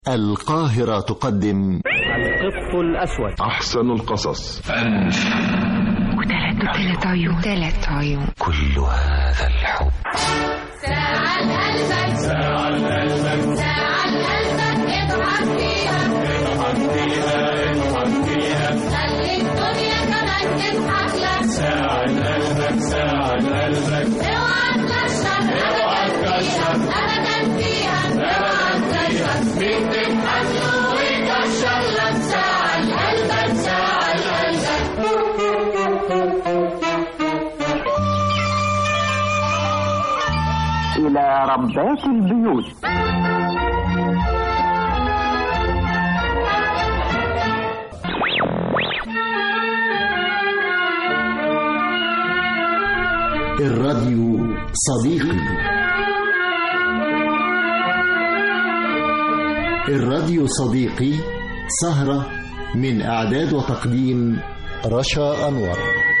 القاهرة تقدم القط الأسود أحسن القصص وثلاث وثلاث عيون ثلاث عيون كل هذا الحب ساعة قلبك ساعة قلبك ساعة قلبك اضحك فيها اضحك فيها اضحك فيها خلي الدنيا كمان تضحك لك ساعة قلبك ساعة قلبك اوعى تكشر اوعى تكشر ابدا فيها اوعى تكشر مين تضحك له ويكشر لك ساعة قلبك ساعة قلبك إلى ربات البيوت الراديو صديقي الراديو صديقي سهرة من إعداد وتقديم رشا أنور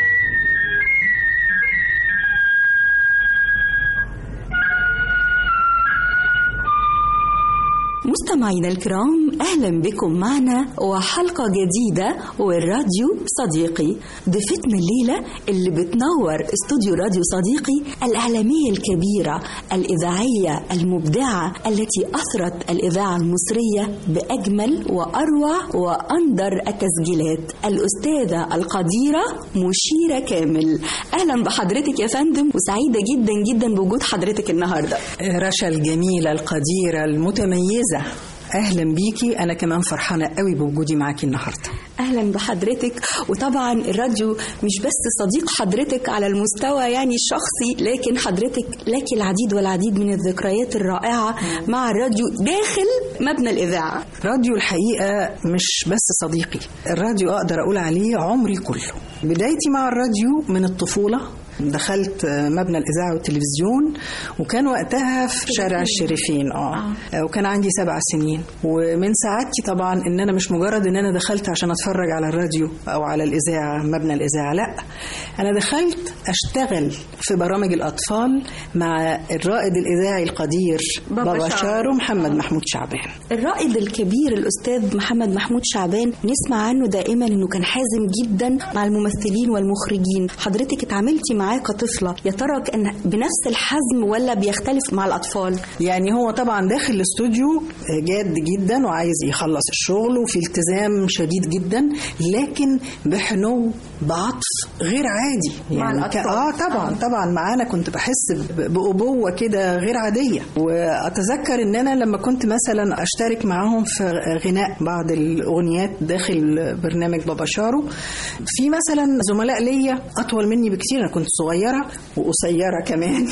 مستمعينا الكرام اهلا بكم معنا وحلقه جديده والراديو صديقي ضيفتنا الليله اللي بتنور استوديو راديو صديقي الاعلاميه الكبيره الاذاعيه المبدعه التي اثرت الاذاعه المصريه باجمل واروع واندر التسجيلات الاستاذه القديره مشيره كامل اهلا بحضرتك يا فندم وسعيده جدا جدا بوجود حضرتك النهارده رشا الجميلة القديرة المتميزة أهلا بيكي أنا كمان فرحانة قوي بوجودي معاكي النهاردة اهلا بحضرتك وطبعا الراديو مش بس صديق حضرتك على المستوى يعني الشخصي لكن حضرتك لك العديد والعديد من الذكريات الرائعه مع الراديو داخل مبنى الاذاعه راديو الحقيقة مش بس صديقي الراديو أقدر أقول عليه عمري كله بدايتي مع الراديو من الطفولة دخلت مبنى الإذاعة والتلفزيون وكان وقتها في شارع الشريفين اه وكان عندي سبع سنين ومن سعادتي طبعا ان انا مش مجرد ان انا دخلت عشان اتفرج على الراديو او على الإذاعة مبنى الإذاعة لا انا دخلت اشتغل في برامج الأطفال مع الرائد الإذاعي القدير بابا بابا شارو. شارو محمد محمود شعبان الرائد الكبير الاستاذ محمد محمود شعبان نسمع عنه دائما انه كان حازم جدا مع الممثلين والمخرجين حضرتك اتعاملتي معاه كطفله يا ترى كان بنفس الحزم ولا بيختلف مع الاطفال يعني هو طبعا داخل الاستوديو جاد جدا وعايز يخلص الشغل وفي التزام شديد جدا لكن بحنو بعطف غير عادي مع يعني الأطفال. ك- اه طبعا طبعا معانا كنت بحس ب- بأبوة كده غير عادية وأتذكر إن أنا لما كنت مثلا أشترك معاهم في غناء بعض الأغنيات داخل برنامج بابا شارو في مثلا زملاء ليا أطول مني بكتير أنا كنت صغيرة وقصيرة كمان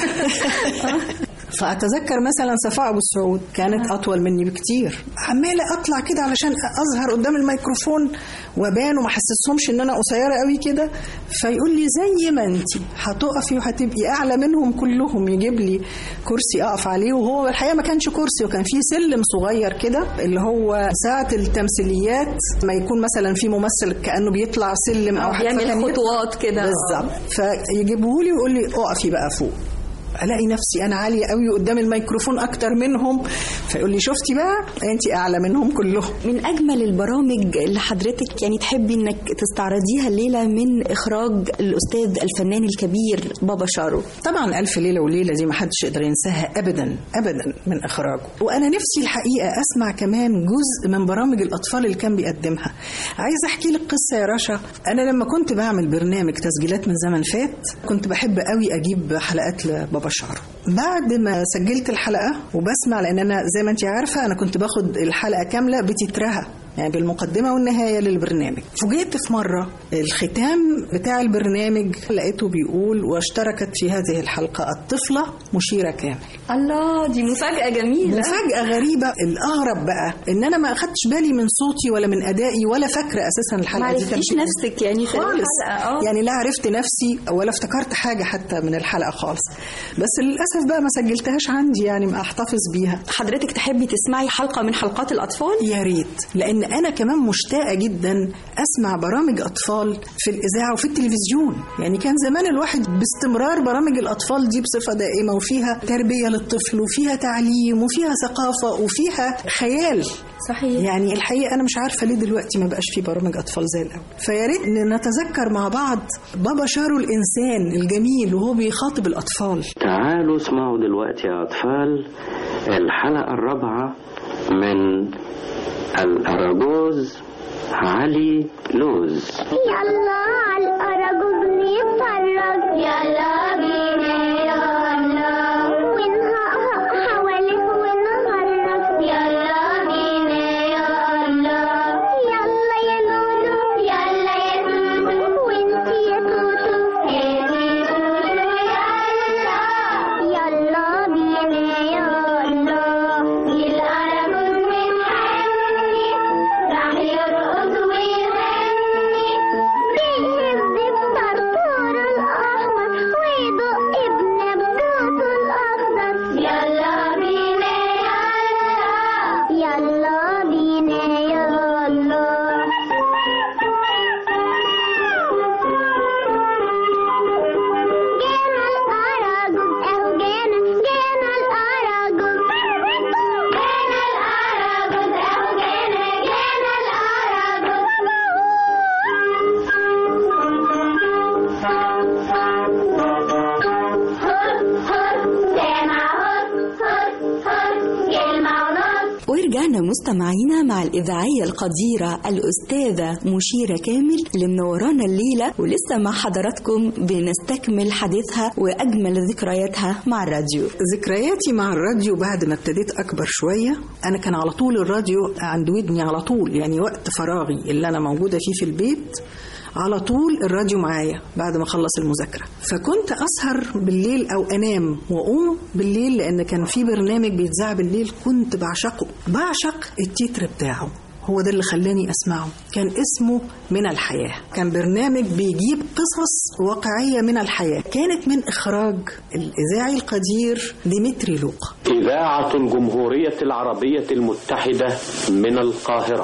فاتذكر مثلا صفاء ابو السعود كانت اطول مني بكتير عماله اطلع كده علشان اظهر قدام الميكروفون وابان وما احسسهمش ان انا قصيره قوي كده فيقول لي زي ما انت هتقفي وهتبقي اعلى منهم كلهم يجيب لي كرسي اقف عليه وهو الحقيقه ما كانش كرسي وكان فيه سلم صغير كده اللي هو ساعه التمثيليات ما يكون مثلا في ممثل كانه بيطلع سلم او حاجه بيعمل فكان يطلع- خطوات كده بالظبط فيجيبه لي ويقول لي اقفي بقى فوق الاقي نفسي انا عاليه قوي قدام الميكروفون اكتر منهم فيقول لي شفتي بقى انت اعلى منهم كلهم من اجمل البرامج اللي حضرتك يعني تحبي انك تستعرضيها الليله من اخراج الاستاذ الفنان الكبير بابا شارو طبعا الف ليله وليله دي ما حدش يقدر ينساها ابدا ابدا من اخراجه وانا نفسي الحقيقه اسمع كمان جزء من برامج الاطفال اللي كان بيقدمها عايزه احكي لك قصه يا رشا انا لما كنت بعمل برنامج تسجيلات من زمن فات كنت بحب قوي اجيب حلقات لبابا شارو بعد ما سجلت الحلقه وبسمع لان انا زي ما انت عارفه انا كنت باخد الحلقه كامله بتترها يعني بالمقدمة والنهاية للبرنامج فوجئت في مرة الختام بتاع البرنامج لقيته بيقول واشتركت في هذه الحلقة الطفلة مشيرة كامل الله دي مفاجاه جميله مفاجأة غريبة الأغرب بقى إن أنا ما أخدتش بالي من صوتي ولا من أدائي ولا فاكرة أساسا ما الحلقة دي كانت عرفتيش فيها نفسك يعني في خالص الحلقة، اه يعني لا عرفت نفسي ولا افتكرت حاجة حتى من الحلقة خالص بس للأسف بقى ما سجلتهاش عندي يعني ما أحتفظ بيها حضرتك تحبي تسمعي حلقه من حلقات الاطفال يا ريت لان انا كمان مشتاقه جدا اسمع برامج اطفال في الاذاعه وفي التلفزيون يعني كان زمان الواحد باستمرار برامج الاطفال دي بصفه دائمه وفيها تربيه للطفل وفيها تعليم وفيها ثقافه وفيها خيال صحيح يعني الحقيقه انا مش عارفه ليه دلوقتي ما بقاش في برامج اطفال زي الاول فيا ريت نتذكر مع بعض بابا شارو الانسان الجميل وهو بيخاطب الاطفال تعالوا اسمعوا دلوقتي يا أطفال الحلقة الرابعة من الأراجوز علي لوز يلا على الأراجوز نتفرج يلا بينا يلا ونهقهق حواليك ونغرق يلا بينا يلا يلا يا لولو يلا يا دودو وانتي يا توتو يا دودو يلا يلا بينا يلا الأراجوز متحني راح يرقص ويغني بيهز بطرطور الأحمر ويدق بنبتوته الأخضر يلا بينا يلا يلا بينا يلا جانا الأراجوز أهو جانا جانا الأراجوز جانا الأراجوز أهو جانا جانا الأراجوز هر هر سامع هر هر هر كلمة ونص ورجعنا مستمعينا مع الإذاعية القديرة الأستاذة مشيرة كامل اللي منورانا الليلة ولسه مع حضراتكم بنستكمل حديثها وأجمل ذكرياتها مع الراديو ذكرياتي مع الراديو بعد ما ابتديت اكبر شويه انا كان على طول الراديو عند ودني على طول يعني وقت فراغي اللي انا موجوده فيه في البيت على طول الراديو معايا بعد ما اخلص المذاكره فكنت اسهر بالليل او انام واقوم بالليل لان كان في برنامج بيتذاع بالليل كنت بعشقه بعشق التتر بتاعه هو ده اللي خلاني اسمعه كان اسمه من الحياه كان برنامج بيجيب قصص واقعيه من الحياه كانت من اخراج الاذاعي القدير ديمتري لوقا إذاعة الجمهورية العربية المتحدة من القاهرة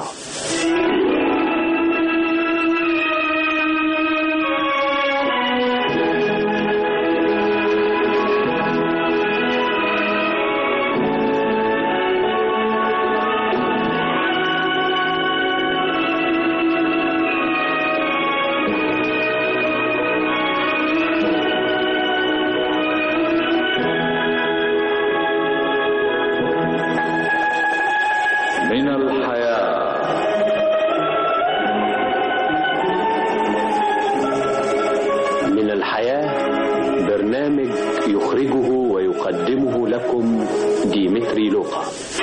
من الحياة من الحياة برنامج يخرجه ويقدمه لكم ديمتري لوقا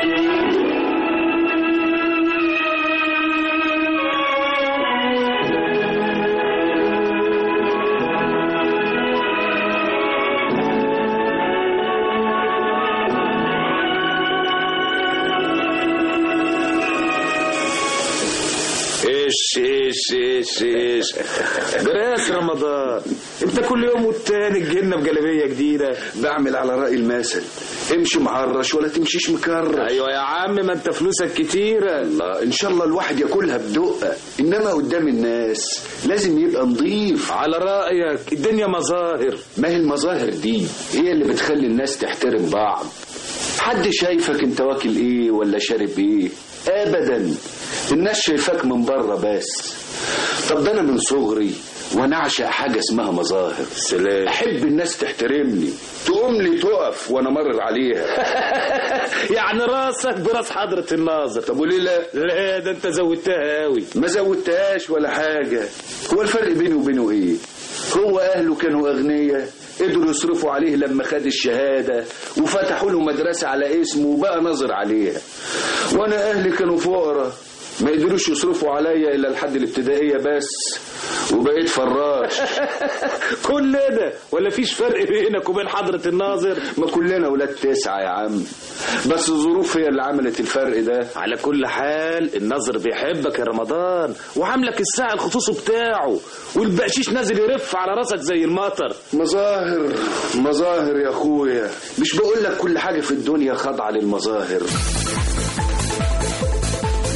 ايش ايش ايش ايش جراس رمضان انت كل يوم والتاني تجيلنا بجلابيه جديده بعمل على رأي المثل امشي معرش ولا تمشيش مكرش ايوه يا عم ما انت فلوسك كتيره الله ان شاء الله الواحد ياكلها بدقة انما قدام الناس لازم يبقى نظيف على رايك الدنيا مظاهر ما هي المظاهر دي هي اللي بتخلي الناس تحترم بعض حد شايفك انت واكل ايه ولا شارب ايه ابدا الناس شايفاك من بره بس طب ده انا من صغري وانا اعشق حاجه اسمها مظاهر سلام احب الناس تحترمني تقوم لي تقف وانا مرر عليها يعني راسك براس حضرة الناظر طب وليه لا لا ده انت زودتها قوي ما زودتهاش ولا حاجة هو الفرق بيني وبينه ايه هو اهله كانوا اغنياء قدروا يصرفوا عليه لما خد الشهادة وفتحوا له مدرسة على اسمه وبقى ناظر عليها وانا اهلي كانوا فقراء ما قدروش يصرفوا عليا الا لحد الابتدائية بس وبقيت فراش كل ده ولا فيش فرق بينك وبين حضرة الناظر ما كلنا ولاد تسعة يا عم بس الظروف هي اللي عملت الفرق ده على كل حال الناظر بيحبك يا رمضان وعاملك الساعة الخصوصي بتاعه والبقشيش نازل يرف على راسك زي المطر مظاهر مظاهر يا اخويا مش بقول لك كل حاجة في الدنيا خاضعة للمظاهر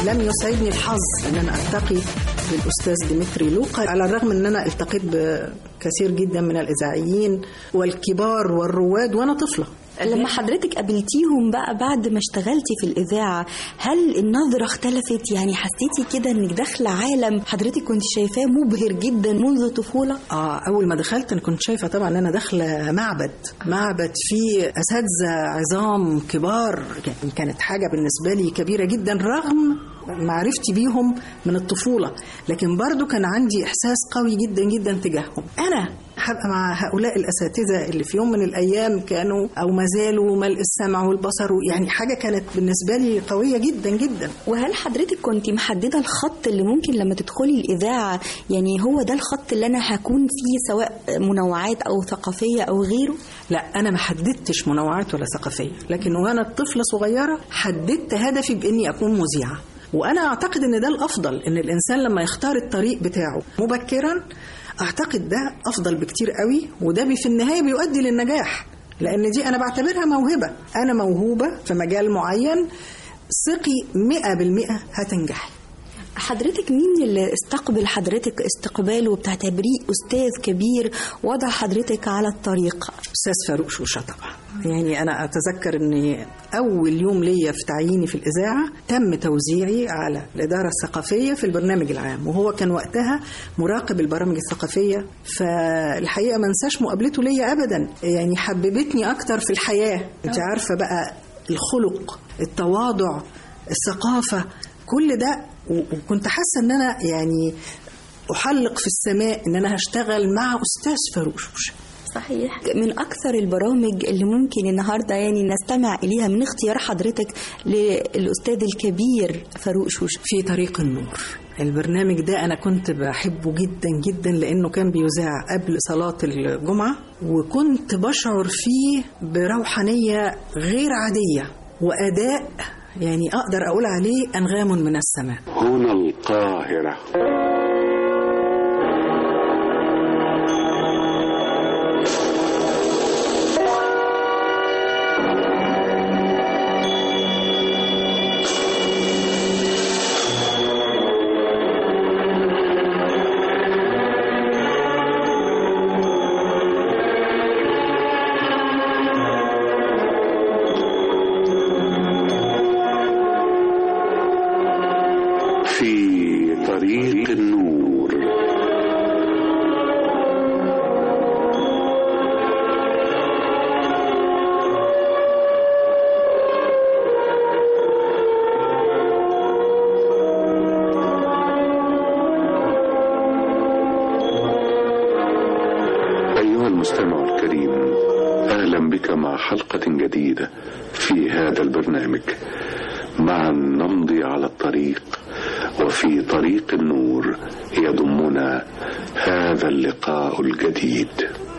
لم يسعدني الحظ ان انا التقي بالاستاذ ديمتري لوقا على الرغم ان انا التقيت بكثير جدا من الاذاعيين والكبار والرواد وانا طفله لما حضرتك قابلتيهم بقى بعد ما اشتغلتي في الإذاعة هل النظرة اختلفت يعني حسيتي كده انك داخلة عالم حضرتك كنت شايفاه مبهر جدا منذ الطفولة اه اول ما دخلت انا كنت شايفه طبعا ان انا داخله معبد معبد فيه اساتذه عظام كبار يعني كانت حاجه بالنسبه لي كبيره جدا رغم معرفتي بيهم من الطفوله لكن برضو كان عندي احساس قوي جدا جدا تجاههم انا هبقى مع هؤلاء الاساتذه اللي في يوم من الايام كانوا او ما زالوا ملء السمع والبصر يعني حاجه كانت بالنسبه لي قويه جدا جدا وهل حضرتك كنت محددة الخط اللي ممكن لما تدخلي الإذاعة يعني هو ده الخط اللي أنا هكون فيه سواء منوعات أو ثقافية أو غيره لا انا ما حددتش منوعات ولا ثقافيه لكن وانا طفله صغيره حددت هدفي باني اكون مذيعه وانا اعتقد ان ده الافضل ان الانسان لما يختار الطريق بتاعه مبكرا اعتقد ده افضل بكتير قوي وده بي- في النهايه بيؤدي للنجاح لان دي انا بعتبرها موهبه انا موهوبه في مجال معين ثقي 100% هتنجحي حضرتك مين اللي استقبل حضرتك استقبال وبتعتبريه أستاذ كبير وضع حضرتك على الطريق استاذ فاروق شوشه طبعا يعني انا اتذكر ان اول يوم ليا في تعييني في الاذاعه تم توزيعي على الاداره الثقافيه في البرنامج العام وهو كان وقتها مراقب البرامج الثقافيه فالحقيقه ما انساش مقابلته ليا ابدا يعني حببتني اكتر في الحياه انت عارفه بقى الخلق التواضع الثقافه كل ده و- وكنت حاسه ان انا يعني احلق في السماء ان انا هشتغل مع استاذ فاروق شوشه صحيح من أكثر البرامج اللي ممكن النهاردة يعني نستمع إليها من اختيار حضرتك للأستاذ الكبير فاروق شوشة في طريق النور البرنامج ده أنا كنت بحبه جدا جدا لأنه كان بيذاع قبل صلاة الجمعة وكنت بشعر فيه بروحانية غير عادية وأداء يعني أقدر أقول عليه أنغام من السماء هنا القاهرة في طريق النور أيها المستمع الكريم أهلا بك مع حلقة جديدة في هذا البرنامج معا نمضي على الطريق وفي طريق النور يضمنا هذا اللقاء الجديد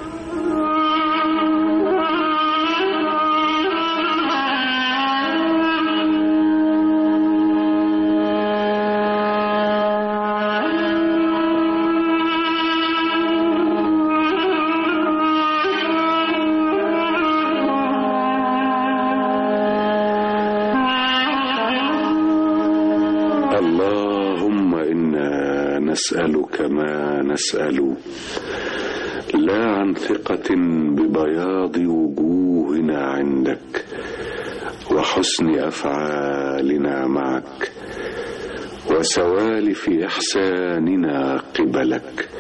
اللهم إنا نسألك ما نسأل لا عن ثقة ببياض وجوهنا عندك وحسن أفعالنا معك وسوالف إحساننا قبلك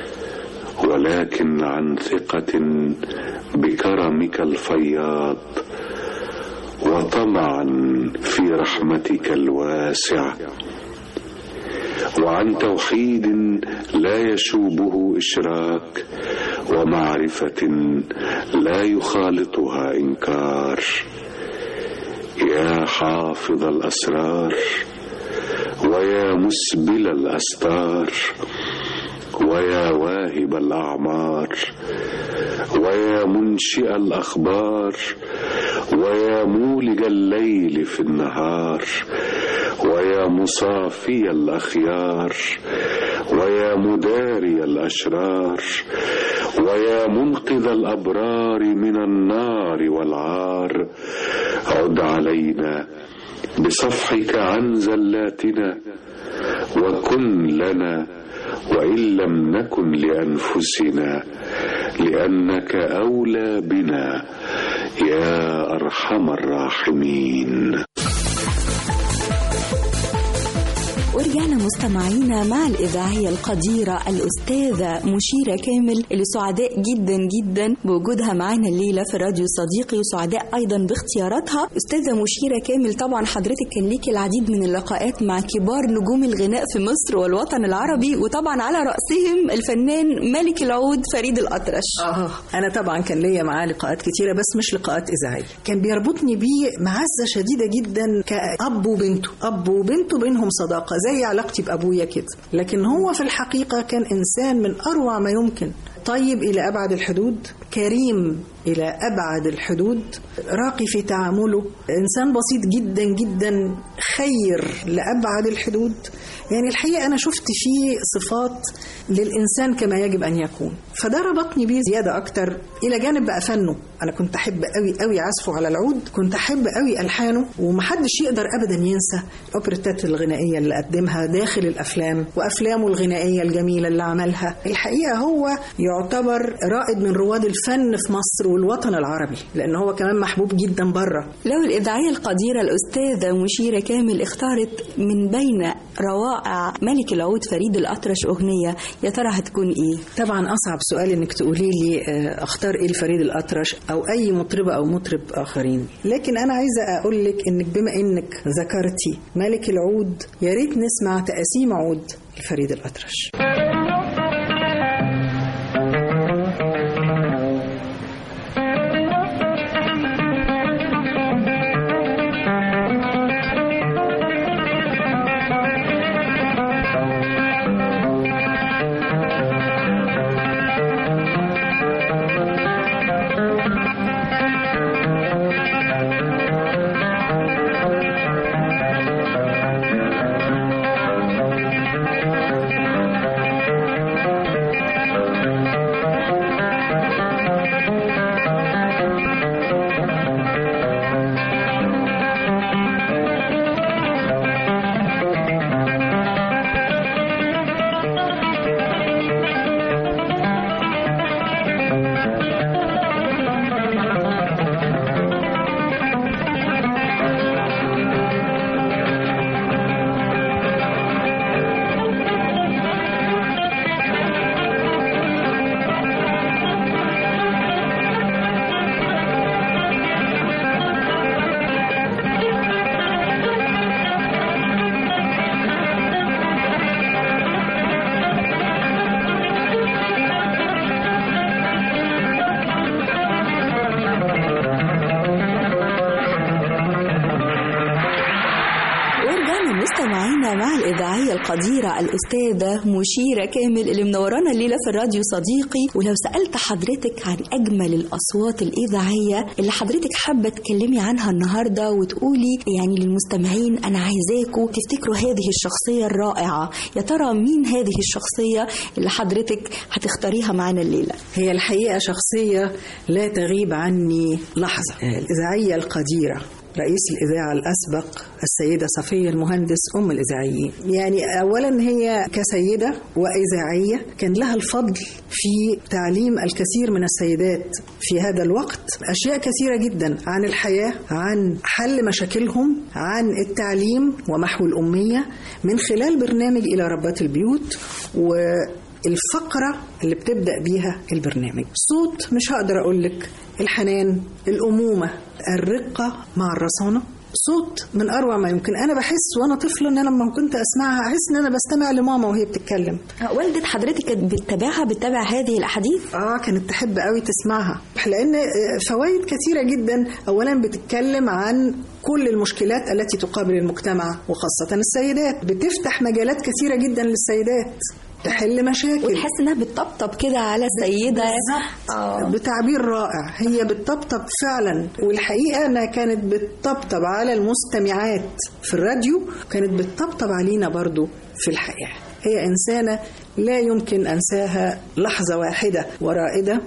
ولكن عن ثقة بكرمك الفياض وطمعا في رحمتك الواسعة وعن توحيد لا يشوبه إشراك ومعرفة لا يخالطها إنكار يا حافظ الأسرار ويا مسبل الأستار ويا واهب الأعمار ويا منشئ الأخبار ويا مولج الليل في النهار ويا مصافي الأخيار ويا مداري الأشرار ويا منقذ الأبرار من النار والعار عد علينا بصفحك عن زلاتنا وكن لنا وإن لم نكن لأنفسنا لأنك أولى بنا يا أرحم الراحمين ورجعنا مستمعينا مع الإذاعية القديرة الأستاذة مشيرة كامل اللي سعداء جدا جدا بوجودها معانا الليلة في راديو صديقي وسعداء أيضا باختياراتها أستاذة مشيرة كامل طبعا حضرتك كان ليكي العديد من اللقاءات مع كبار نجوم الغناء في مصر والوطن العربي وطبعا على رأسهم الفنان ملك العود فريد الأطرش اه انا طبعا كان ليا معاه لقاءات كتيره بس مش لقاءات اذاعيه كان بيربطني بيه معزه شديده جدا كاب وبنته اب وبنته بينهم صداقه زي علاقتي بابويا كده لكن هو في الحقيقه كان انسان من اروع ما يمكن طيب الى ابعد الحدود كريم الى ابعد الحدود راقي في تعامله انسان بسيط جدا جدا خير لابعد الحدود يعني الحقيقه انا شفت فيه صفات للانسان كما يجب ان يكون فده ربطني بيه زياده اكتر الى جانب بقى فنه انا كنت احب قوي قوي عزفه على العود كنت احب قوي الحانه ومحدش يقدر ابدا ينسى الاوبريتات الغنائيه اللي قدمها داخل الافلام وافلامه الغنائيه الجميله اللي عملها الحقيقه هو يعتبر رائد من رواد الفن في مصر والوطن العربي لان هو كمان محبوب جدا بره لو الإذاعية القديرة الأستاذة مشيرة كامل اختارت من بين روائع ملك العود فريد الأطرش أغنية يا ترى هتكون إيه؟ طبعا اصعب سؤال انك تقولي لي آه، اختار ايه لفريد الاطرش او اي مطربه او مطرب اخرين لكن انا عايزه اقول لك انك بما انك ذكرتي ملك العود يا ريت نسمع تقاسيم عود لفريد الاطرش ورجعنا مستمعينا مع الإذاعية القديرة الأستاذة مشيرة كامل اللي منورانا الليلة في الراديو صديقي ولو سألت حضرتك عن أجمل الأصوات الإذاعية اللي حضرتك حابة تكلمي عنها النهاردة وتقولي يعني للمستمعين أنا عايزاكوا تفتكروا هذه الشخصية الرائعة يا ترى مين هذه الشخصية اللي حضرتك هتختاريها معانا الليلة هي الحقيقه شخصيه لا تغيب عني لحظه الاذاعيه القديره رئيس الإذاعة الأسبق السيدة صفية المهندس أم الإذاعيين يعني أولا هي كسيدة وإذاعية كان لها الفضل في تعليم الكثير من السيدات في هذا الوقت أشياء كثيرة جدا عن الحياة عن حل مشاكلهم عن التعليم ومحو الأمية من خلال برنامج إلى ربات البيوت و الفقرة اللي بتبدأ بيها البرنامج صوت مش هقدر أقول لك الحنان الأمومة الرقة مع الرصانة صوت من اروع ما يمكن انا بحس وانا طفله ان انا لما كنت اسمعها احس ان انا بستمع لماما وهي بتتكلم والدة حضرتك كانت بتتابعها بتتابع هذه الأحاديث اه كانت تحب قوي تسمعها لان فوائد كثيره جدا اولا بتتكلم عن كل المشكلات التي تقابل المجتمع وخاصه السيدات بتفتح مجالات كثيره جدا للسيدات تحل مشاكل وتحس انها بتطبطب كده على السيده بالظبط بتعبير رائع هي بتطبطب فعلا والحقيقه انها كانت بتطبطب على المستمعات في الراديو كانت بتطبطب علينا برضو في الحياه هي انسانه لا يمكن أنساها لحظة واحدة ورائدة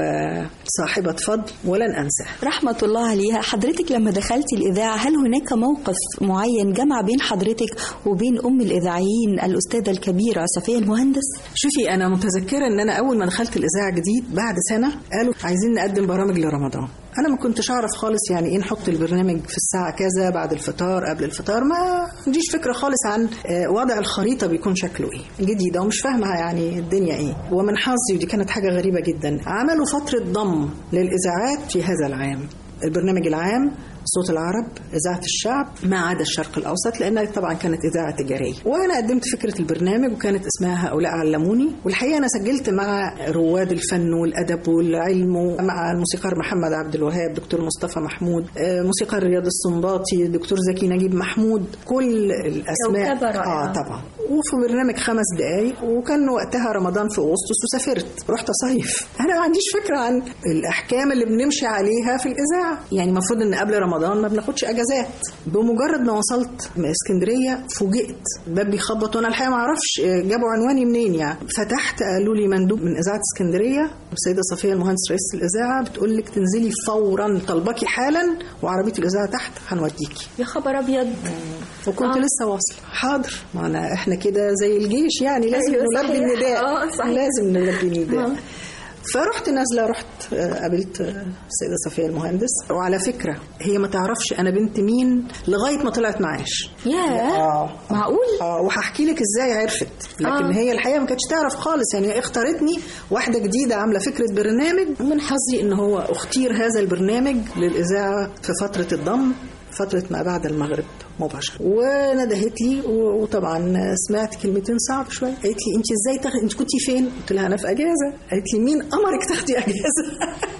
وصاحبة فضل ولن أنساها رحمة الله عليها حضرتك لما دخلتي الإذاعة هل هناك موقف معين جمع بين حضرتك وبين أم الإذاعيين الأستاذة الكبيرة صفية المهندس؟ شوفي أنا متذكرة إن أنا أول ما دخلت الإذاعة جديد بعد سنة قالوا عايزين نقدم برامج لرمضان انا ما كنتش اعرف خالص يعني ايه نحط البرنامج في الساعه كذا بعد الفطار قبل الفطار ما عنديش فكره خالص عن آه، وضع الخريطه بيكون شكله ايه جديده ومش فاهمه يعني الدنيا ايه ومن حظي ودي كانت حاجه غريبه جدا عملوا فتره ضم للاذاعات في هذا العام البرنامج العام صوت العرب إذاعة الشعب ما عدا الشرق الأوسط لأنها طبعا كانت إذاعة تجارية وأنا قدمت فكرة البرنامج وكانت اسمها هؤلاء علموني والحقيقة أنا سجلت مع رواد الفن والأدب والعلم ومع الموسيقار محمد عبد الوهاب دكتور مصطفى محمود آه، موسيقار رياض السنباطي دكتور زكي نجيب محمود كل الأسماء كوكبة رائعة. آه طبعا وفي برنامج خمس دقايق وكان وقتها رمضان في أغسطس وسافرت رحت أصيف أنا ما عنديش فكرة عن الأحكام اللي بنمشي عليها في الإذاعة يعني المفروض إن قبل رمضان ما بناخدش أجازات بمجرد ما وصلت من اسكندرية فوجئت الباب بيخبط وأنا الحقيقة ما أعرفش جابوا عنواني منين يعني فتحت قالوا لي مندوب من إذاعة اسكندرية السيدة صفية المهندس رئيس الإذاعة بتقول لك تنزلي فورا طلبكي حالا وعربية الإذاعة تحت هنوديكي يا خبر أبيض وكنت آه. لسه واصله حاضر ما انا احنا كده زي الجيش يعني لازم أيوة نلبي صحيح. النداء آه، صحيح. لازم نلبي النداء آه. فرحت نازله رحت آه، قابلت آه، السيده صفيه المهندس وعلى فكره هي ما تعرفش انا بنت مين لغايه ما طلعت معاش ياه اه معقول؟ اه وهحكي لك ازاي عرفت لكن آه. آه. هي الحقيقه ما كانتش تعرف خالص يعني هي اختارتني واحده جديده عامله فكره برنامج من حظي ان هو اختير هذا البرنامج للاذاعه في فتره الضم فترة ما بعد المغرب مباشرة وندهت لي و- وطبعا سمعت كلمتين صعب شوية قالت لي انت ازاي تاخدي انت كنتي فين؟ قلت لها انا في اجازة قالت لي مين امرك تاخدي اجازة؟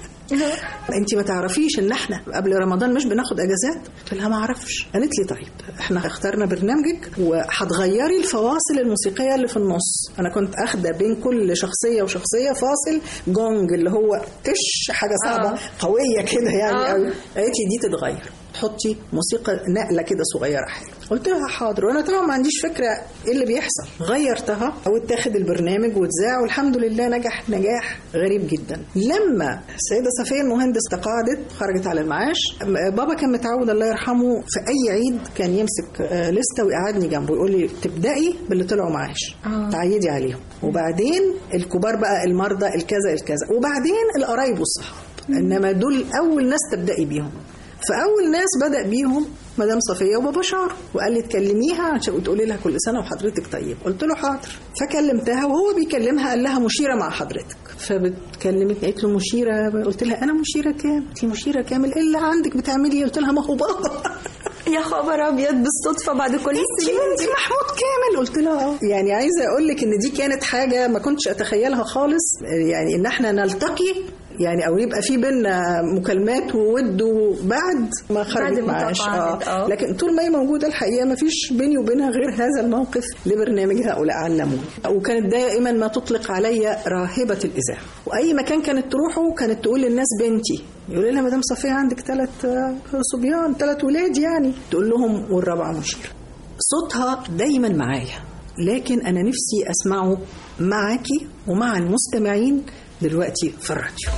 انت ما تعرفيش ان احنا قبل رمضان مش بناخد اجازات قلت لها ما اعرفش قالت لي طيب احنا اخترنا برنامجك وهتغيري الفواصل الموسيقيه اللي في النص انا كنت اخده بين كل شخصيه وشخصيه فاصل جونج اللي هو تش حاجه صعبه آه. قويه كده يعني آه. قوي قالت لي دي تتغير تحطي موسيقى نقله كده صغيره حلوه قلت لها حاضر وانا طبعا ما عنديش فكره ايه اللي بيحصل غيرتها واتاخد البرنامج واتذاع والحمد لله نجح نجاح غريب جدا لما السيده صفيه المهندس تقاعدت خرجت على المعاش بابا كان متعود الله يرحمه في اي عيد كان يمسك آه، لسته ويقعدني جنبه يقول لي تبداي باللي طلعوا معاش آه. تعيدي عليهم وبعدين الكبار بقى المرضى الكذا الكذا وبعدين القرايب والصحاب انما دول اول ناس تبداي بيهم فاول ناس بدا بيهم مدام صفيه وبابا شار وقال لي تكلميها عشان تقولي لها كل سنه وحضرتك طيب قلت له حاضر فكلمتها وهو بيكلمها قال لها مشيره مع حضرتك فبتكلمتني قالت له مشيره قلت لها انا مشيره كام قالت لي مشيره كامل ايه اللي عندك بتعملي إيه؟ قلت لها ما هو بابا يا خبر ابيض بالصدفه بعد كل السنين انت محمود كامل قلت لها اه يعني عايزه اقول لك ان دي كانت حاجه ما كنتش اتخيلها خالص يعني ان احنا نلتقي يعني او يبقى في بينا مكالمات وود وبعد ما خرجت ما معاش تقاعد، اه آه. لكن طول ما هي موجوده الحقيقه ما فيش بيني وبينها غير هذا الموقف لبرنامج هؤلاء علموني وكانت دائما ما تطلق علي راهبه الاذاعه واي مكان كانت تروحه كانت تقول للناس بنتي يقول لها مدام صفيه عندك ثلاث صبيان ثلاث ولاد يعني تقول لهم والرابعه مشيره صوتها دايما معايا لكن انا نفسي اسمعه معاكي ومع المستمعين دلوقتي في الراديو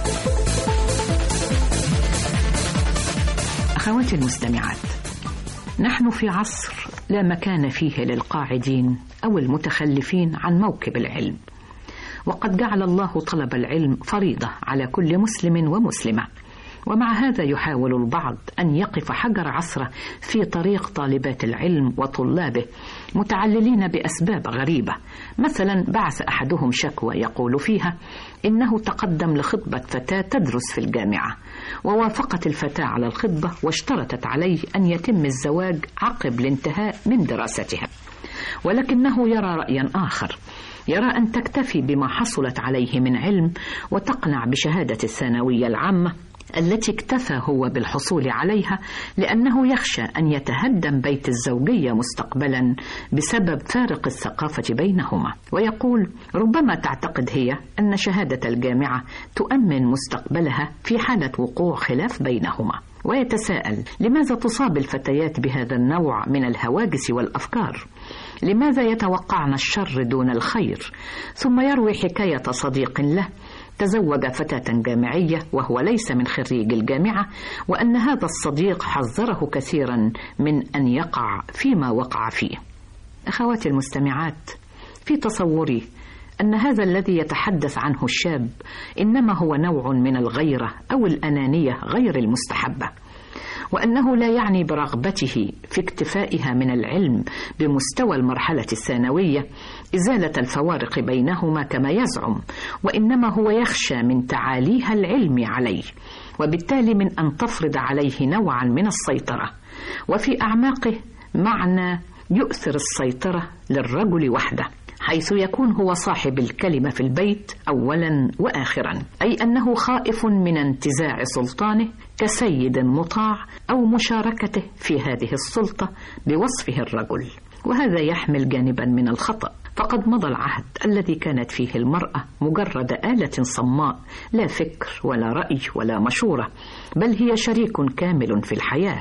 أخواتي المستمعات نحن في عصر لا مكان فيه للقاعدين أو المتخلفين عن موكب العلم وقد جعل الله طلب العلم فريضة على كل مسلم ومسلمة ومع هذا يحاول البعض أن يقف حجر عصره في طريق طالبات العلم وطلابه متعللين بأسباب غريبة مثلا بعث أحدهم شكوى يقول فيها إنه تقدم لخطبة فتاة تدرس في الجامعة ووافقت الفتاة على الخطبة واشترطت عليه أن يتم الزواج عقب الانتهاء من دراستها ولكنه يرى رأيا آخر يرى أن تكتفي بما حصلت عليه من علم وتقنع بشهادة الثانوية العامة التي اكتفى هو بالحصول عليها لأنه يخشى أن يتهدم بيت الزوجية مستقبلا بسبب فارق الثقافة بينهما ويقول ربما تعتقد هي أن شهادة الجامعة تؤمن مستقبلها في حالة وقوع خلاف بينهما ويتساءل لماذا تصاب الفتيات بهذا النوع من الهواجس والأفكار لماذا يتوقعن الشر دون الخير ثم يروي حكاية صديق له تزوج فتاة جامعية وهو ليس من خريج الجامعة وأن هذا الصديق حذره كثيرا من أن يقع فيما وقع فيه أخواتي المستمعات في تصوري أن هذا الذي يتحدث عنه الشاب إنما هو نوع من الغيرة أو الأنانية غير المستحبة وأنه لا يعني برغبته في اكتفائها من العلم بمستوى المرحلة الثانوية إزالة الفوارق بينهما كما يزعم وإنما هو يخشى من تعاليها العلم عليه وبالتالي من أن تفرض عليه نوعا من السيطرة وفي أعماقه معنى يؤثر السيطرة للرجل وحده حيث يكون هو صاحب الكلمة في البيت أولا وآخرا أي أنه خائف من انتزاع سلطانه كسيد مطاع أو مشاركته في هذه السلطة بوصفه الرجل وهذا يحمل جانبا من الخطأ فقد مضى العهد الذي كانت فيه المرأة مجرد آلة صماء لا فكر ولا رأي ولا مشورة بل هي شريك كامل في الحياة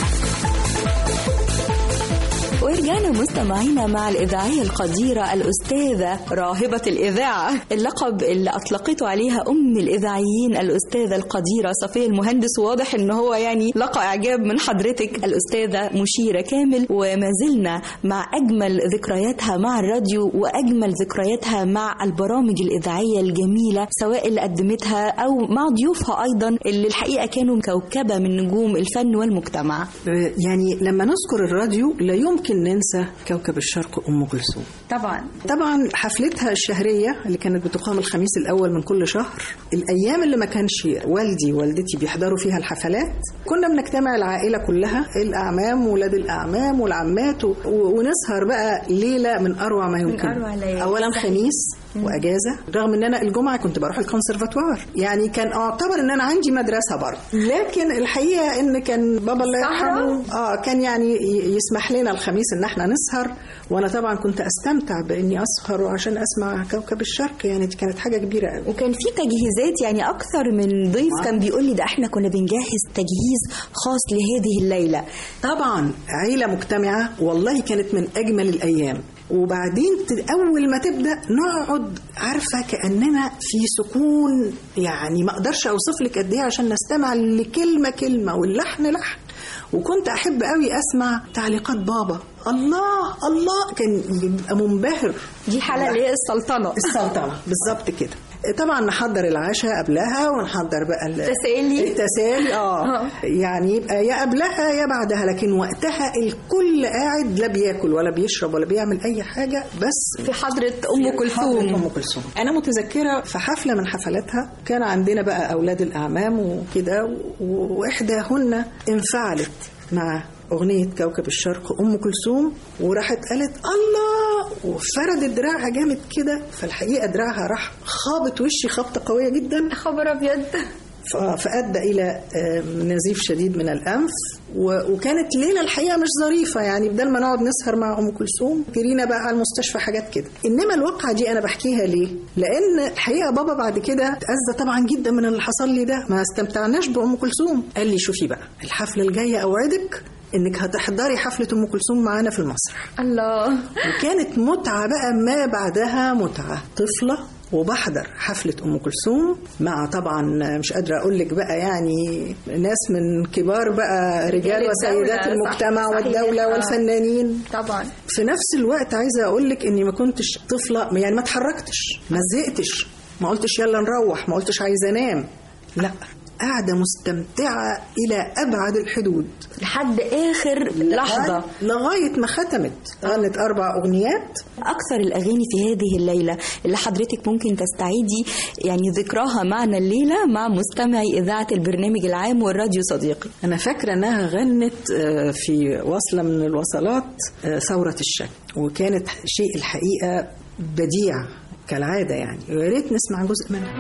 ورجعنا مستمعينا مع الإذاعية القديرة الأستاذة راهبة الإذاعة اللقب اللي أطلقته عليها أم الإذاعيين الأستاذة القديرة صفية المهندس واضح إن هو يعني لقى إعجاب من حضرتك الأستاذة مشيرة كامل وما زلنا مع أجمل ذكرياتها مع الراديو وأجمل ذكرياتها مع البرامج الإذاعية الجميلة سواء اللي قدمتها أو مع ضيوفها أيضا اللي الحقيقة كانوا كوكبة من نجوم الفن والمجتمع يعني لما نذكر الراديو لا يمكن ننسى كوكب الشرق ام كلثوم طبعا طبعا حفلتها الشهريه اللي كانت بتقام الخميس الاول من كل شهر الايام اللي ما كانش والدي ووالدتي بيحضروا فيها الحفلات كنا بنجتمع العائله كلها الاعمام وولاد الاعمام والعمات و... ونسهر بقى ليله من اروع ما يمكن أروع ليالي. اولا خميس واجازه رغم ان انا الجمعه كنت بروح الكونسرفاتوار يعني كان اعتبر ان انا عندي مدرسه برضه لكن الحقيقه ان كان بابا الله يرحمه اه كان يعني ي- يسمح لنا الخميس ان احنا نسهر وانا طبعا كنت استمتع باني اسهر وعشان اسمع كوكب الشرق يعني دي كانت حاجه كبيره قوي وكان في تجهيزات يعني اكثر من ضيف كان بيقول لي ده احنا كنا بنجهز تجهيز خاص لهذه الليله طبعا عيله مجتمعه والله كانت من اجمل الايام وبعدين ت- اول ما تبدا نقعد عارفه كاننا في سكون يعني ما اقدرش اوصف لك قد ايه عشان نستمع لكلمه كلمه واللحن لحن وكنت احب قوي اسمع تعليقات بابا الله الله كان يبقى منبهر دي حاله اللي هي السلطنه السلطنه بالظبط كده طبعا نحضر العشاء قبلها ونحضر بقى ال- التسالي. التسالي اه آه. يعني يبقى يا قبلها يا بعدها لكن وقتها الكل قاعد لا بياكل ولا بيشرب ولا بيعمل اي حاجه بس في حضره ام حضرة كلثوم ام كلثوم انا متذكره في حفله من حفلاتها كان عندنا بقى اولاد الاعمام وكده و- واحداهن انفعلت مع أغنية كوكب الشرق أم كلثوم وراحت قالت الله وفردت دراعها جامد كده فالحقيقة دراعها راح خابط وشي خبطة قوية جدا خبر ابيض ف- فأدى إلى آه، نزيف شديد من الأنف و- وكانت ليلة الحقيقة مش ظريفة يعني بدل ما نقعد نسهر مع أم كلثوم جرينا بقى على المستشفى حاجات كده إنما الواقعة دي أنا بحكيها ليه؟ لأن الحقيقة بابا بعد كده اتأذى طبعا جدا من اللي حصل لي ده ما استمتعناش بأم كلثوم قال لي شوفي بقى الحفلة الجاية أوعدك إنك هتحضري حفلة أم كلثوم معانا في المسرح الله وكانت متعة بقى ما بعدها متعة طفلة وبحضر حفلة أم كلثوم مع طبعا مش قادرة أقول لك بقى يعني ناس من كبار بقى رجال رجال وسيدات الدولة، المجتمع صح- صحيح. والدولة آه. والفنانين طبعا في نفس الوقت عايزة أقول لك إني ما كنتش طفلة يعني ما اتحركتش ما زهقتش ما قلتش يلا نروح ما قلتش عايزة أنام لا قاعدة مستمتعة إلى أبعد الحدود لحد اخر لحظه لغاية ما ختمت غنت أربع أغنيات أكثر الأغاني في هذه الليلة اللي حضرتك ممكن تستعيدي يعني ذكراها معنا الليلة مع مستمعي إذاعة البرنامج العام والراديو صديقي أنا فاكرة إنها غنت آه، في وصلة من الوصلات آه، ثورة الشك وكانت شيء الحقيقة بديع كالعادة يعني ويا ريت نسمع جزء منها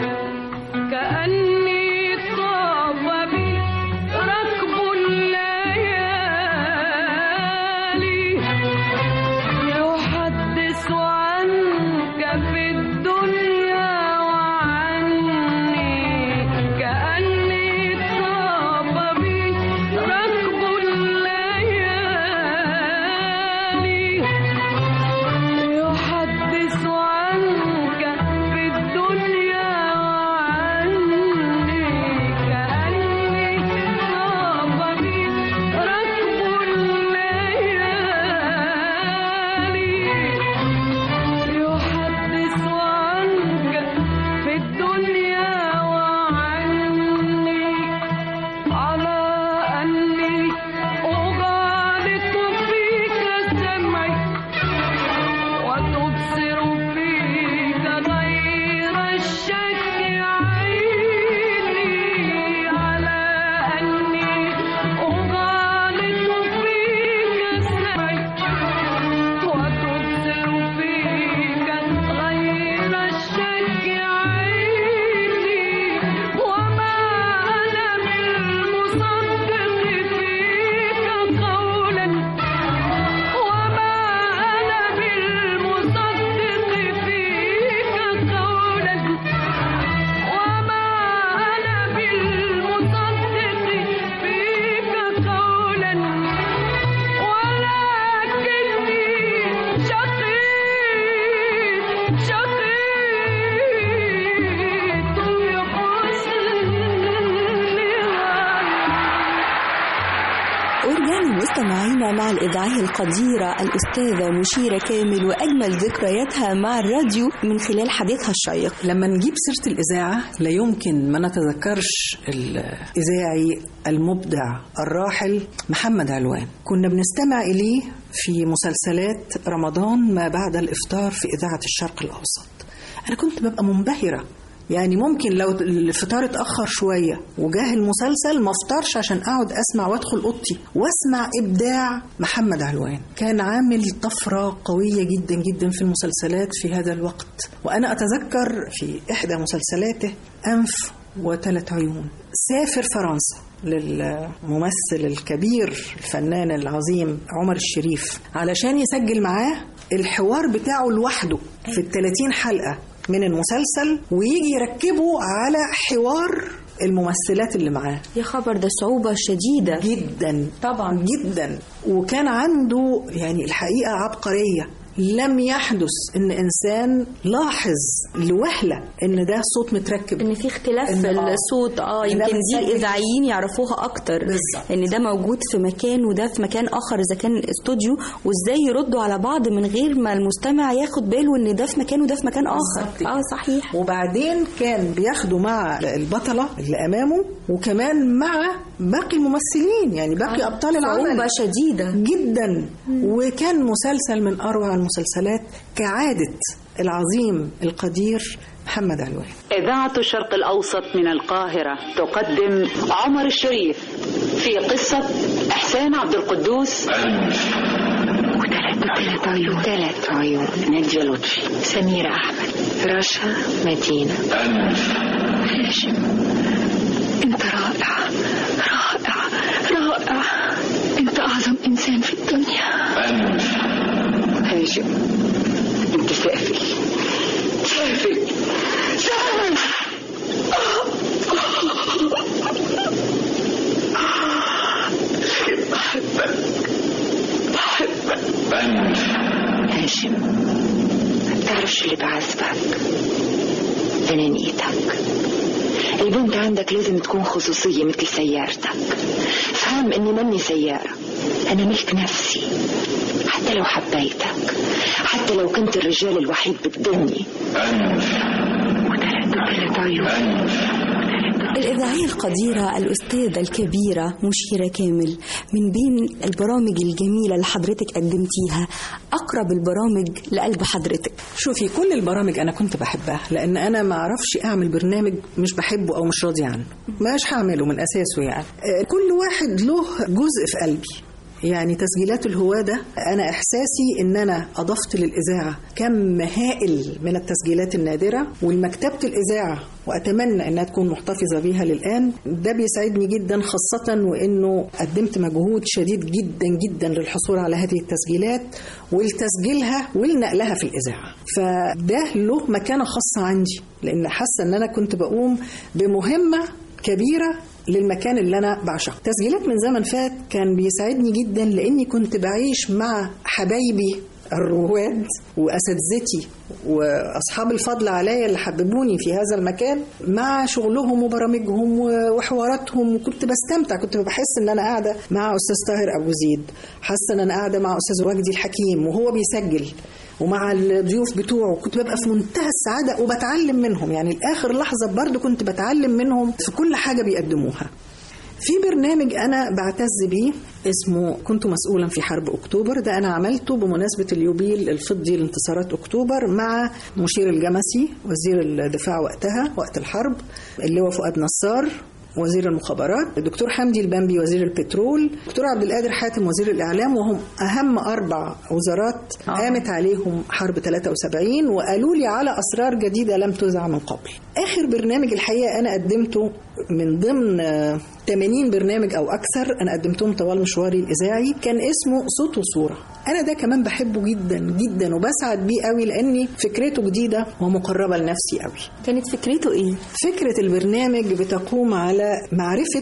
كأني طاب بي ركب الليالي يحدث عنك في الدنيا وعني كأني طاب بي الإذاعية القديرة الأستاذة مشيرة كامل وأجمل ذكرياتها مع الراديو من خلال حديثها الشيق لما نجيب سيرة الإذاعة لا يمكن ما نتذكرش الإذاعي المبدع الراحل محمد علوان كنا بنستمع إليه في مسلسلات رمضان ما بعد الإفطار في إذاعة الشرق الأوسط أنا كنت ببقى منبهرة يعني ممكن لو الفطار اتأخر شوية وجاه المسلسل ما افطرش عشان أقعد أسمع وأدخل أوضتي وأسمع إبداع محمد علوان كان عامل طفرة قوية جدا جدا في المسلسلات في هذا الوقت وأنا أتذكر في إحدى مسلسلاته أنف وثلاث عيون سافر فرنسا للممثل الكبير الفنان العظيم عمر الشريف علشان يسجل معاه الحوار بتاعه لوحده في الثلاثين حلقة من المسلسل ويجي يركبه على حوار الممثلات اللي معاه يا خبر ده صعوبة شديدة جدا طبعا جدا وكان عنده يعني الحقيقة عبقرية لم يحدث ان انسان لاحظ لوهله ان ده صوت متركب ان في اختلاف في الصوت اه يمكن دي الاذاعيين يعرفوها اكتر بالظبط. ان ده موجود في مكان وده في مكان اخر اذا كان استوديو وازاي يردوا على بعض من غير ما المستمع ياخد باله ان ده في مكان وده في مكان اخر بالظبط اه صحيح وبعدين كان بياخده مع البطله اللي امامه وكمان مع باقي الممثلين يعني باقي آه، ابطال العمل صعوبة شديدة جدا وكان مسلسل من اروع المسلسلات كعاده العظيم القدير محمد علوان إذاعة الشرق الأوسط من القاهرة تقدم عمر الشريف في قصة إحسان عبد القدوس وثلاث عيون ثلاث عيون نجية لطفي سميرة أحمد رشا مدينة هاشم أنت رائع رائع رائع أنت أعظم إنسان في الدنيا هاشم أنت سافل سافل سافل بحبك بحبك هاشم ما بتعرفش اللي بعذبك أنانيتك البنت عندك لازم تكون خصوصية مثل سيارتك فهم إني مني سيارة أنا ملك نفسي حتى لو حبيتك حتى لو كنت الرجال الوحيد بالدنيا وثلاث وثلاث عيون الإذاعية القديرة الأستاذة الكبيرة مشيرة كامل من بين البرامج الجميلة اللي حضرتك قدمتيها أقرب البرامج لقلب حضرتك شوفي كل البرامج انا كنت بحبها لان انا ما اعرفش اعمل برنامج مش بحبه او مش راضي عنه مش هعمله من اساسه يعني آه، كل واحد له جزء في قلبي يعني تسجيلات الهواة ده أنا إحساسي إن أنا أضفت للإذاعة كم هائل من التسجيلات النادرة والمكتبة الإذاعة وأتمنى إنها تكون محتفظة بيها للآن ده بيسعدني جدا خاصة وإنه قدمت مجهود شديد جدا جدا للحصول على هذه التسجيلات ولتسجيلها ولنقلها في الإذاعة فده له مكانة خاصة عندي لأن حاسة إن أنا كنت بقوم بمهمة كبيرة للمكان اللي أنا بعشقه تسجيلات من زمن فات كان بيسعدني جدا لأني كنت بعيش مع حبايبي الرواد وأساتذتي وأصحاب الفضل عليا اللي حببوني في هذا المكان مع شغلهم وبرامجهم وحواراتهم وكنت بستمتع كنت بحس إن أنا قاعدة مع أستاذ طاهر أبو زيد حاسة إن أنا قاعدة مع أستاذ وجدي الحكيم وهو بيسجل ومع الضيوف بتوعه كنت ببقى في منتهى السعادة وبتعلم منهم يعني لآخر لحظة برضو كنت بتعلم منهم في كل حاجة بيقدموها في برنامج أنا بعتز بيه اسمه كنت مسؤولا في حرب أكتوبر ده أنا عملته بمناسبة اليوبيل الفضي لانتصارات أكتوبر مع مشير الجمسي وزير الدفاع وقتها وقت الحرب اللي هو فؤاد نصار وزير المخابرات الدكتور حمدي البنبي وزير البترول الدكتور عبد القادر حاتم وزير الإعلام وهم أهم أربع وزارات قامت عليهم حرب 73 وقالوا لي على أسرار جديدة لم تذع من قبل آخر برنامج الحقيقة أنا قدمته من ضمن آه، 80 برنامج أو أكثر أنا قدمتهم طوال مشواري الإذاعي كان اسمه صوت وصورة أنا ده كمان بحبه جدا جدا وبسعد بيه قوي لأني فكرته جديدة ومقربة لنفسي قوي كانت فكرته إيه؟ فكرة البرنامج بتقوم على معرفة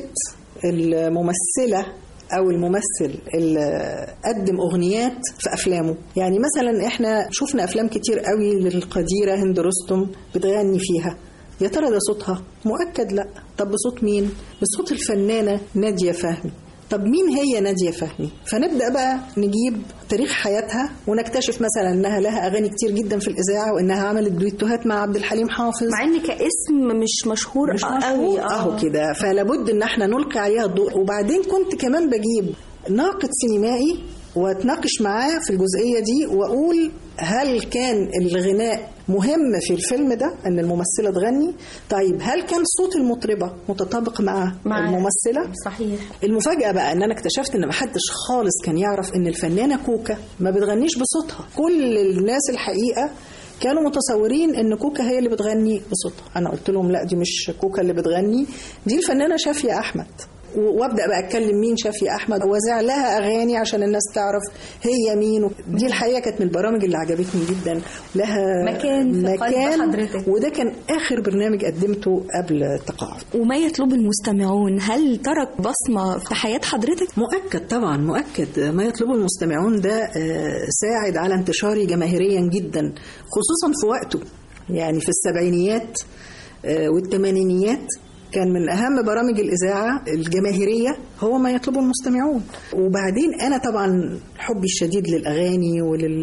الممثلة أو الممثل اللي قدم أغنيات في أفلامه يعني مثلا إحنا شفنا أفلام كتير قوي للقديرة هند رستم بتغني فيها يا ترى ده صوتها مؤكد لا طب بصوت مين بصوت الفنانة نادية فهمي طب مين هي ناديه فهمي فنبدا بقى نجيب تاريخ حياتها ونكتشف مثلا انها لها اغاني كتير جدا في الاذاعه وانها عملت دويتوهات مع عبد الحليم حافظ مع ان كاسم مش مشهور مش قوي مشهور اهو كده فلابد ان احنا نلقي عليها الضوء وبعدين كنت كمان بجيب ناقد سينمائي واتناقش معاه في الجزئيه دي واقول هل كان الغناء مهم في الفيلم ده ان الممثله تغني طيب هل كان صوت المطربه متطابق مع, مع- الممثله صحيح المفاجأة بقى ان انا اكتشفت ان محدش خالص كان يعرف ان الفنانة كوكا ما بتغنيش بصوتها كل الناس الحقيقة كانوا متصورين ان كوكا هي اللي بتغني بصوتها انا قلت لهم لا دي مش كوكا اللي بتغني دي الفنانة شافية احمد و- وابدا بقى اتكلم مين شافي احمد واذاع لها اغاني عشان الناس تعرف هي مين دي الحقيقه كانت من البرامج اللي عجبتني جدا لها مكان في قلب مكان حضرتك. وده كان اخر برنامج قدمته قبل التقاعد وما يطلب المستمعون هل ترك بصمة في حياة حضرتك؟ مؤكد طبعا مؤكد ما يطلبه المستمعون ده آه، ساعد على انتشاري جماهيريا جدا خصوصا في وقته يعني في السبعينيات آه، والثمانينيات كان من أهم برامج الإذاعة الجماهيرية هو ما يطلبه المستمعون وبعدين أنا طبعا حبي الشديد للأغاني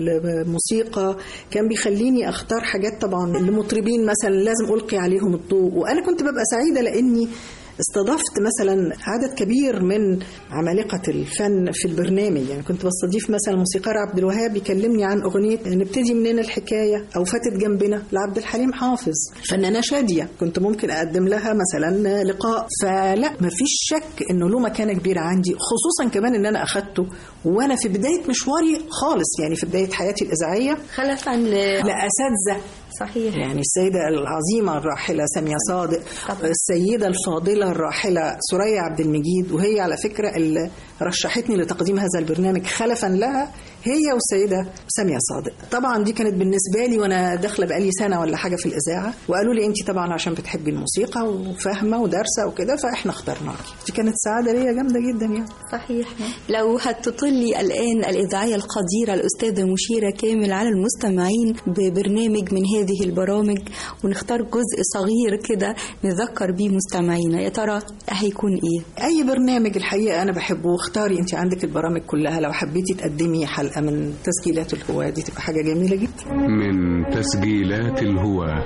وللموسيقى كان بيخليني أختار حاجات طبعا لمطربين مثلا لازم ألقي عليهم الضوء وأنا كنت ببقى سعيدة لأني استضفت مثلا عدد كبير من عمالقة الفن في البرنامج يعني كنت بستضيف مثلا الموسيقار عبد الوهاب يكلمني عن أغنية نبتدي منين الحكاية أو فاتت جنبنا لعبد الحليم حافظ فنانة شادية كنت ممكن أقدم لها مثلا لقاء فلا مفيش شك إنه له مكانة كبيرة عندي خصوصا كمان إن أنا أخدته وأنا في بداية مشواري خالص يعني في بداية حياتي الإذاعية خلفا لأساتذة صحيح يعني السيدة العظيمة الراحلة سامية صادق السيدة الفاضلة الراحلة سوريا عبد المجيد وهي على فكرة اللي رشحتني لتقديم هذا البرنامج خلفا لها هي والسيدة سامية صادق طبعا دي كانت بالنسبة لي وأنا داخلة بقالي سنة ولا حاجة في الإذاعة وقالوا لي أنت طبعا عشان بتحبي الموسيقى وفاهمة ودارسة وكده فإحنا اخترناكي دي كانت سعادة ليا جامدة جدا يعني صحيح لو هتطلي الآن الإذاعية القديرة الأستاذة مشيرة كامل على المستمعين ببرنامج من هذه البرامج ونختار جزء صغير كده نذكر بيه مستمعينا يا ترى هيكون إيه؟ أي برنامج الحقيقة أنا بحبه واختاري أنت عندك البرامج كلها لو حبيتي تقدمي حلقة من تسجيلات الهواة دي تبقى حاجة جميلة جدا من تسجيلات الهواة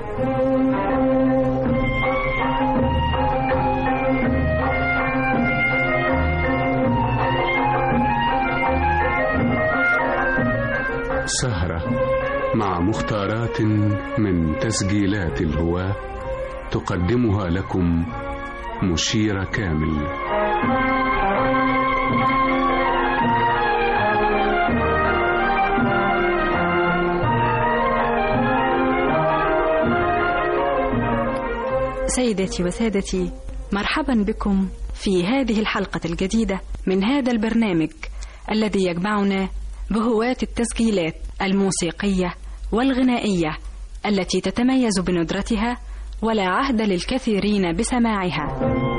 سهرة مع مختارات من تسجيلات الهواة تقدمها لكم مشيرة كامل سيداتي وسادتي مرحبا بكم في هذه الحلقة الجديدة من هذا البرنامج الذي يجمعنا بهواة التسجيلات الموسيقية والغنائية التي تتميز بندرتها ولا عهد للكثيرين بسماعها.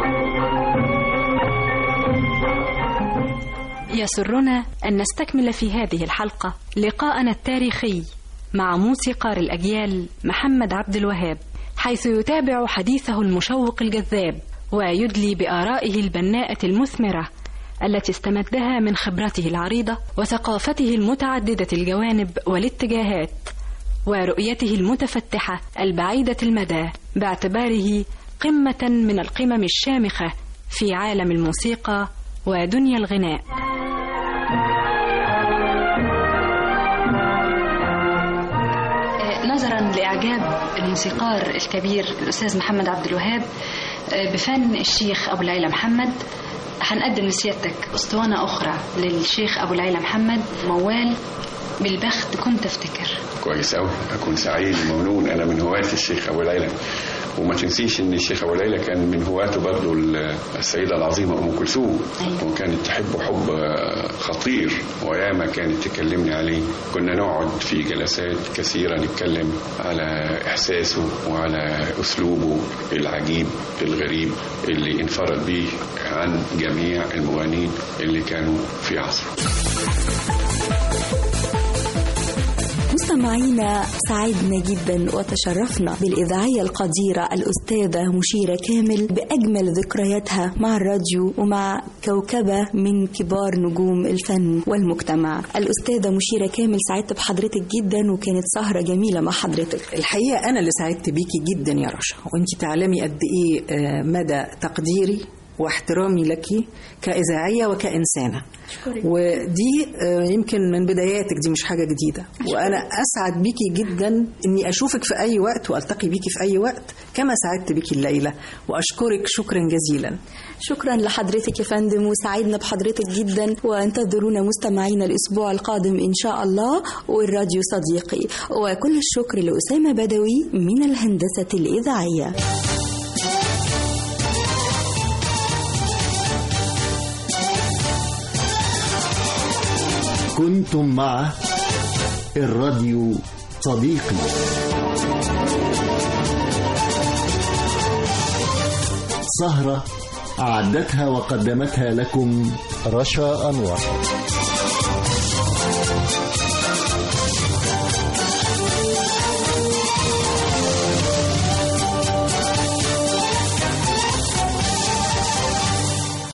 يسرنا أن نستكمل في هذه الحلقة لقاءنا التاريخي مع موسيقار الأجيال محمد عبد الوهاب حيث يتابع حديثه المشوق الجذاب ويدلي بآرائه البناءة المثمرة التي استمدها من خبرته العريضة وثقافته المتعددة الجوانب والاتجاهات ورؤيته المتفتحة البعيدة المدى باعتباره قمة من القمم الشامخة في عالم الموسيقى ودنيا الغناء. نظرا لإعجاب الموسيقار الكبير الأستاذ محمد عبد الوهاب بفن الشيخ أبو العيلة محمد هنقدم لسيادتك أسطوانة أخرى للشيخ أبو العيلة محمد موال بالبخت كنت أفتكر كويس قوي اكون سعيد وممنون انا من هواة الشيخ ابو العيلة وما تنسيش ان الشيخ ابو العيلة كان من هواته برضه السيده العظيمه ام كلثوم أيوة. وكانت تحبه حب خطير وياما كانت تكلمني عليه كنا نقعد في جلسات كثيره نتكلم على احساسه وعلى اسلوبه العجيب الغريب اللي انفرد به عن جميع المغنين اللي كانوا في عصره مستمعينا سعدنا جدا وتشرفنا بالإذاعية القديرة الأستاذة مشيرة كامل بأجمل ذكرياتها مع الراديو ومع كوكبة من كبار نجوم الفن والمجتمع الأستاذة مشيرة كامل سعدت بحضرتك جدا وكانت سهرة جميلة مع حضرتك الحقيقة أنا اللي سعدت بيكي جدا يا رشا وأنت تعلمي قد إيه آه، مدى تقديري واحترامي لك كإذاعية وكإنسانة ودي آه، يمكن من بداياتك دي مش حاجة جديدة وأنا أسعد بيكي جدا إني أشوفك في أي وقت وألتقي بيكي في أي وقت كما سعدت بيكي الليلة وأشكرك شكرا جزيلا شكرا لحضرتك يا فندم وسعدنا بحضرتك جدا وانتظرونا مستمعينا الأسبوع القادم إن شاء الله والراديو صديقي وكل الشكر لأسامة بدوي من الهندسة الإذاعية كنتم مع الراديو صديقي سهرة أعدتها وقدمتها لكم رشا أنور